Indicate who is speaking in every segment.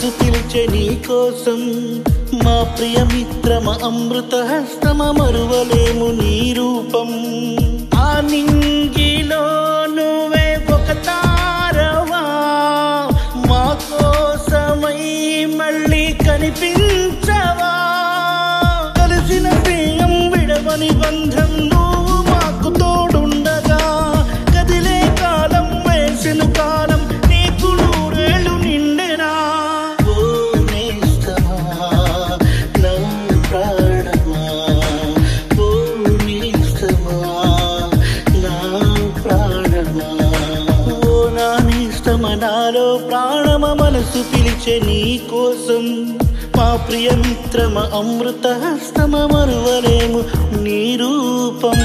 Speaker 1: మనసు పిలిచే నీ కోసం మా ప్రియ మిత్రమ అమృత హస్తమ మరువలేము నీ రూపం ఆ నింగిలో నువ్వే ఒక తారవా మా కోసమై మళ్ళీ కనిపించవా కలిసిన ప్రియం విడవని బంధం నువ్వు మాకు తోడుండగా కదిలే కాలం వేసిన కాలం నీకు నూరేళ్ళు నిండెనా ఓ నేస్తమా, నా ప్రాణమా, ఓ నేస్తమా, నా ప్రాణమా. ఓ నా నేస్తమా, నాలో ప్రాణమ మనసు పిలిచే నీ కోసం మా ప్రియ మిత్రమ అమృత హస్తమ మరువలేము నీ రూపం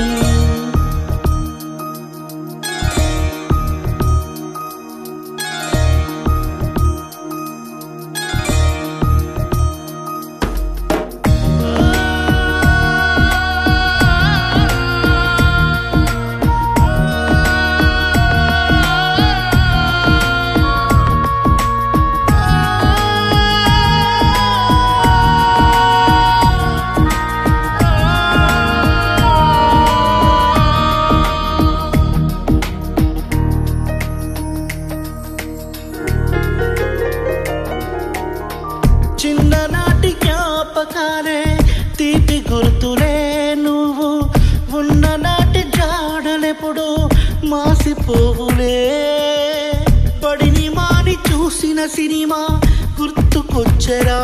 Speaker 1: చిన్ననాటి జ్ఞాపకాలే తీపి గుర్తులే నువ్వు ఉన్ననాటి జాడలెప్పుడు మాసిపోవులే పడిని మాని చూసిన సినిమా గుర్తుకొచ్చరా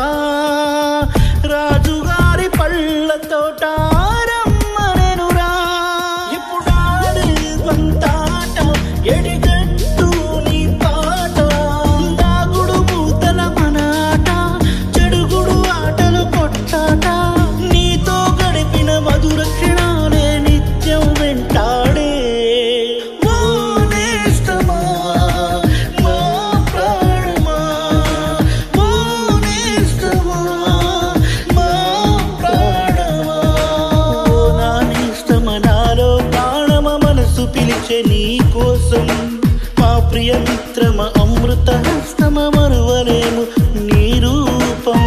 Speaker 1: రాజుగారి పళ్ళ తోట రమ్మనెనురా ఇప్పుడాడే వంతాట ఎడిగట్టు నీ పాట దాగుడు మూతల మనాట చెడుగుడు ఆటలు కొట్టాట నీతో గడిపిన మధుర క్షణాలే నిత్యం వెంటాడే ఓ నేస్తమా, మా ప్రాణమా, ఓ నేస్తమా, మా ప్రాణమా. ఓ నా నేస్తమా, నాలో ప్రాణమ మనసు పిలిచే నీ కోసం మా ప్రియ మిత్రమ అమృత హస్తమ మరువలేము నీ రూపం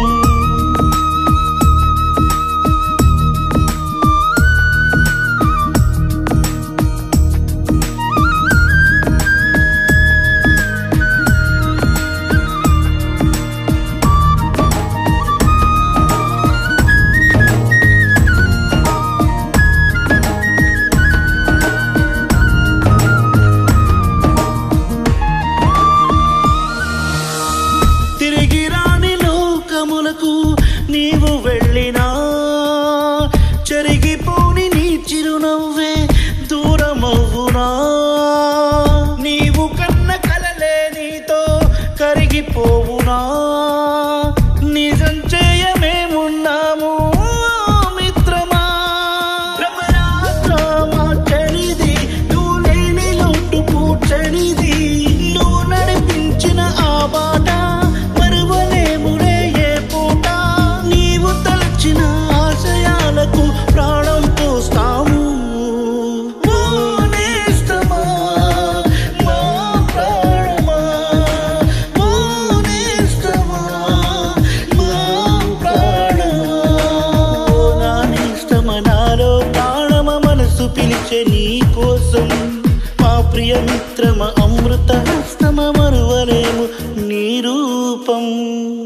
Speaker 1: తిరిగి రాని లోకములకు నీవు వెళ్ళినా చెరిగిపోని నీ చిరునవ్వే దూరమవునా నీవు కన్న కలలే నీతో కరిగిపోవునా నిజం చేయమేమున్నాము మిత్రమా భ్రమరాత్రమా చనిది నువ్వు లేని లోటు పూడ్చనిది నువ్వు నడిపించిన ఆ బాట మరువలేములే ఏ పూట నీవు తలచిన ఆశయాలకు ప్రాణం పోస్తాము ఓ నేస్తమా, మా ప్రాణమా, ఓ నేస్తమా, మా ప్రాణమా. ఓ నా నేస్తమా, నాలో ప్రాణమ మనసు పిలిచే నీ కోసం మా ప్రియ మిత్రమ అమృత హస్తమ మరువలేము నీ రూపం